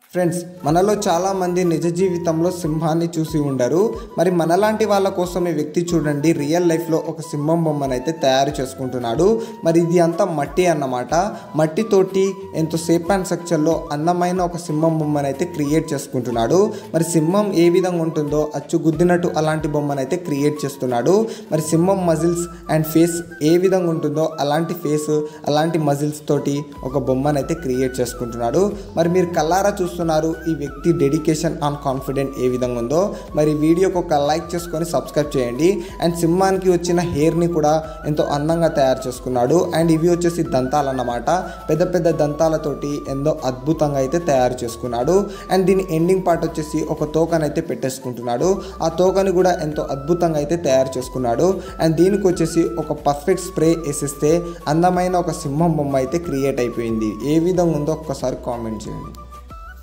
friends మనలో చాలామంది నిజ జీవితంలో సింహాన్ని చూసి ఉండరు మరి మనలాంటి వాళ్ళ కోసం ఈ వ్యక్తి చూడండి రియల్ లైఫ్లో ఒక సింహం బొమ్మను అయితే తయారు చేసుకుంటున్నాడు మరి ఇది అంతా మట్టి అన్నమాట మట్టితోటి ఎంతో సేప్ అండ్ స్ట్రక్చర్లో అందమైన ఒక సింహం బొమ్మను అయితే క్రియేట్ చేసుకుంటున్నాడు మరి సింహం ఏ విధంగా ఉంటుందో అచ్చు గుద్దినట్టు అలాంటి బొమ్మను అయితే క్రియేట్ చేస్తున్నాడు మరి సింహం మజిల్స్ అండ్ ఫేస్ ఏ విధంగా ఉంటుందో అలాంటి ఫేస్ అలాంటి మజిల్స్ తోటి ఒక బొమ్మను అయితే క్రియేట్ చేసుకుంటున్నాడు మరి మీరు కల్లారా చూస్తున్నారు ఈ వ్యక్తి డెడికేషన్ అండ్ కాన్ఫిడెంట్ ఏ విధంగా ఉందో మరి వీడియోకి ఒక లైక్ చేసుకొని సబ్స్క్రైబ్ చేయండి అండ్ సింహానికి వచ్చిన హెయిర్ని కూడా ఎంతో అందంగా తయారు చేసుకున్నాడు అండ్ ఇవి వచ్చేసి దంతాలు అన్నమాట పెద్ద పెద్ద దంతాలతోటి ఎంతో అద్భుతంగా అయితే తయారు చేసుకున్నాడు అండ్ దీని ఎండింగ్ పార్ట్ వచ్చేసి ఒక తోకను అయితే పెట్టేసుకుంటున్నాడు ఆ తోకని కూడా ఎంతో అద్భుతంగా అయితే తయారు చేసుకున్నాడు అండ్ దీనికి వచ్చేసి ఒక పర్ఫెక్ట్ స్ప్రే వేసిస్తే అందమైన ఒక సింహం బొమ్మ అయితే క్రియేట్ అయిపోయింది ఏ విధంగా ఉందో ఒక్కసారి కామెంట్ చేయండి